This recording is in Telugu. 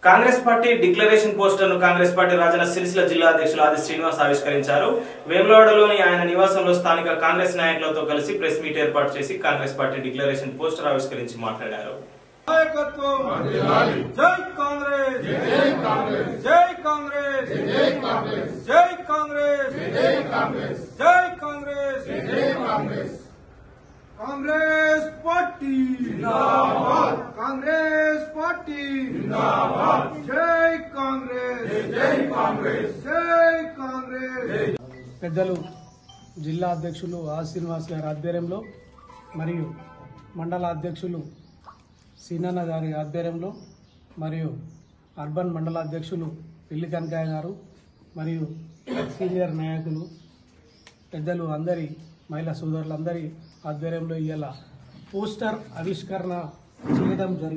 కాంగ్రెస్ పార్టీ డిక్లరేషన్ పోస్టర్ ను కాంగ్రెస్ పార్టీ రాజన్న సిరిసిల్ల జిల్లా అధ్యక్షులు ఆది శ్రీనివాస్ ఆవిష్కరించారు వేములవాడలోని ఆయన నివాసంలో స్థానిక కాంగ్రెస్ నాయకులతో కలిసి ప్రెస్ మీట్ ఏర్పాటు చేసి కాంగ్రెస్ పార్టీ డిక్లరేషన్ పోస్టర్ ఆవిష్కరించి మాట్లాడారు నాయకత్వం జై కాంగ్రెస్ జై కాంగ్రెస్ జై కాంగ్రెస్ జై కాంగ్రెస్ జై కాంగ్రెస్ జై కాంగ్రెస్ జై కాంగ్రెస్ జై కాంగ్రెస్ కాంగ్రెస్ పార్టీ జిందాబాద్ కాంగ్రెస్ పార్టీ జిందాబాద్ జై కాంగ్రెస్ జై కాంగ్రెస్ జై కాంగ్రెస్ పెద్దలు జిల్లా అధ్యక్షులు ఆ శ్రీనివాస్ గారి ఆధ్వర్యంలో మరియు మండల అధ్యక్షులు సీనన్న గారి ఆధ్వర్యంలో మరియు అర్బన్ మండల అధ్యక్షులు పిల్లి కనకాయ గారు మరియు సీనియర్ నాయకులు పెద్దలు అందరి మహిళా సోదరులందరి ఆధ్వర్యంలో ఇవాళ పోస్టర్ ఆవిష్కరణ చేయడం జరిగింది